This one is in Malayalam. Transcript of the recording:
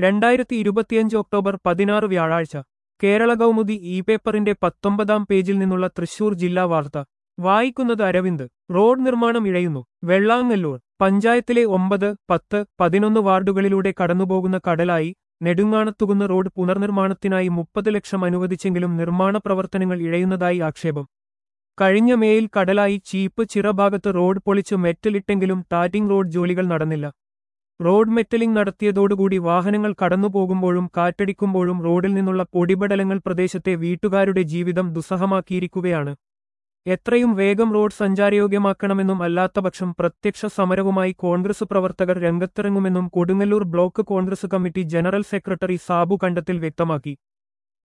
രണ്ടായിരത്തി ഇരുപത്തിയഞ്ച് ഒക്ടോബർ പതിനാറ് വ്യാഴാഴ്ച കേരള കൗമുദി ഇ പേപ്പറിന്റെ പത്തൊമ്പതാം പേജിൽ നിന്നുള്ള തൃശൂർ ജില്ലാ വാർത്ത വായിക്കുന്നത് അരവിന്ദ് റോഡ് നിർമ്മാണം ഇഴയുന്നു വെള്ളാങ്ങല്ലൂർ പഞ്ചായത്തിലെ ഒമ്പത് പത്ത് പതിനൊന്ന് വാർഡുകളിലൂടെ കടന്നുപോകുന്ന കടലായി നെടുങ്ങാണത്തുകുന്ന് റോഡ് പുനർനിർമ്മാണത്തിനായി മുപ്പത് ലക്ഷം അനുവദിച്ചെങ്കിലും നിർമ്മാണ പ്രവർത്തനങ്ങൾ ഇഴയുന്നതായി ആക്ഷേപം കഴിഞ്ഞ മേയിൽ കടലായി ചീപ്പ് ചിറ ഭാഗത്ത് റോഡ് പൊളിച്ച് മെറ്റലിട്ടെങ്കിലും ടാറ്റിംഗ് റോഡ് ജോലികൾ നടന്നില്ല റോഡ് മെറ്റലിംഗ് നടത്തിയതോടുകൂടി വാഹനങ്ങൾ കടന്നുപോകുമ്പോഴും കാറ്റടിക്കുമ്പോഴും റോഡിൽ നിന്നുള്ള പൊടിപടലങ്ങൾ പ്രദേശത്തെ വീട്ടുകാരുടെ ജീവിതം ദുസ്സഹമാക്കിയിരിക്കുകയാണ് എത്രയും വേഗം റോഡ് സഞ്ചാരയോഗ്യമാക്കണമെന്നും അല്ലാത്തപക്ഷം പ്രത്യക്ഷ സമരവുമായി കോൺഗ്രസ് പ്രവർത്തകർ രംഗത്തിറങ്ങുമെന്നും Kodungallur block Congress committee general secretary Sabu Kandathil വ്യക്തമാക്കി